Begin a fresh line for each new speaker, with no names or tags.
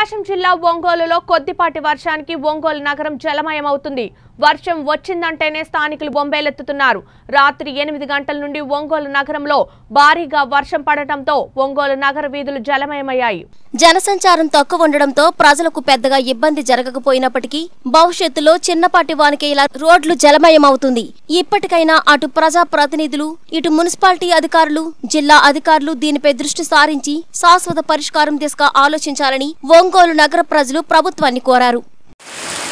ప్రకాశం జిల్లా ఒంగోలులో కొద్దిపాటి వర్షానికి ఒంగోలు నగరం జలమయమవుతుంది వర్షం వచ్చిందంటేనే స్థానికులు బొంబేలెత్తుతున్నారు రాత్రి ఎనిమిది గంటల నుండి ఒంగోలు నగరంలో భారీగా వర్షం పడటంతో ఒంగోలు నగర వీధులు జలమయమయ్యాయి
జనసంచారం తక్కువ ఉండడంతో ప్రజలకు పెద్దగా ఇబ్బంది జరగకపోయినప్పటికీ భవిష్యత్తులో చిన్నపాటి వానికి ఇలా రోడ్లు జలమయమవుతుంది ఇప్పటికైనా అటు ప్రజా ప్రతినిధులు ఇటు మున్సిపాలిటీ అధికారులు జిల్లా అధికారులు దీనిపై దృష్టి సారించి శాశ్వత పరిష్కారం దిశగా ఆలోచించాలని ఒంగోలు నగర ప్రజలు ప్రభుత్వాన్ని కోరారు